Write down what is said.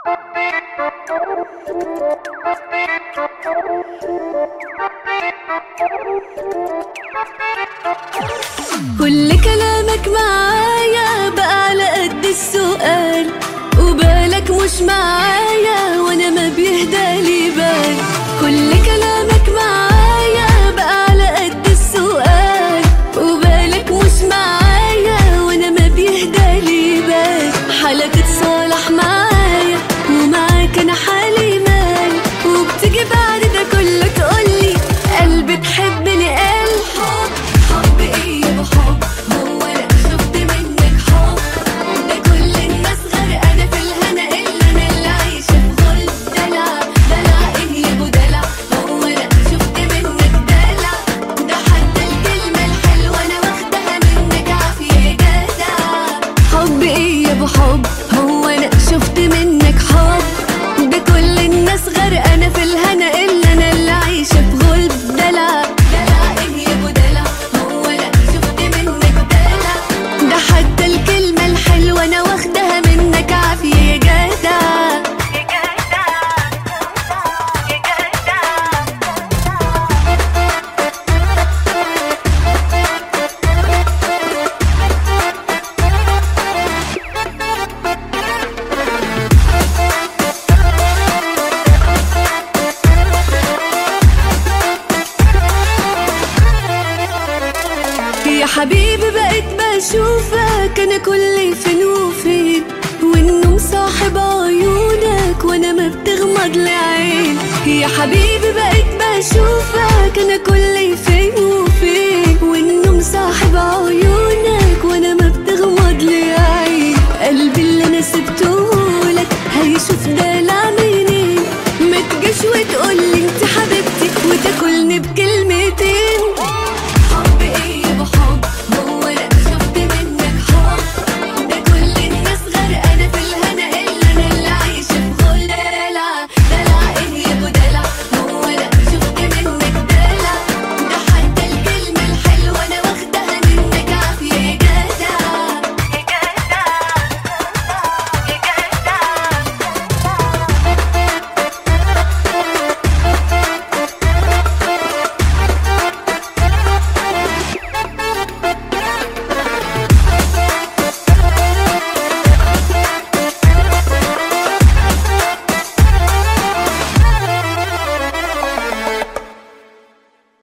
كل كلامك معايا بقى على قد السؤال وبالك مش معايا وانا ما بيهدالي بال كل كلامك معايا بقى على قد السؤال وبالك مش معايا وانا ما بيهدالي بال حالك اتصالح معايا ومعاك انا حالي مال وبتيجي بعد ده كله تقولي قلبي تحبني قال حب حب ايه يا حب هو انا شفت منك حب ده كل الناس غرقانه في الهنا الا انا اللي عايشه في غل دلع دلع ايه يا ابو دلع هو انا شفت منك دلع ده حتى الكلمه الحلوه انا واخدها منك عافيه جدع حب ايه يا ابو حب هو انا شفت منك حب ده كل الناس غرقانه في الهنا الا انا اللي عايشه في غلب دلع دلع ايه يا ابو دلع هو انا شفت منك دلع ده حتى الكلمه الحلوه انا واخدها منك عافيه يا جدع يا جدع يا جدع يا حبيبي بقيت بشوفك انا كل فين وفين والنوم صاحب عيونك وانا ما بتغمض لي عين يا حبيبي بقيت بشوفك انا كل فين وفين والنوم صاحب عيونك وانا ما بتغمض لي عين قلبي اللي انا سبته لك هيشوف ده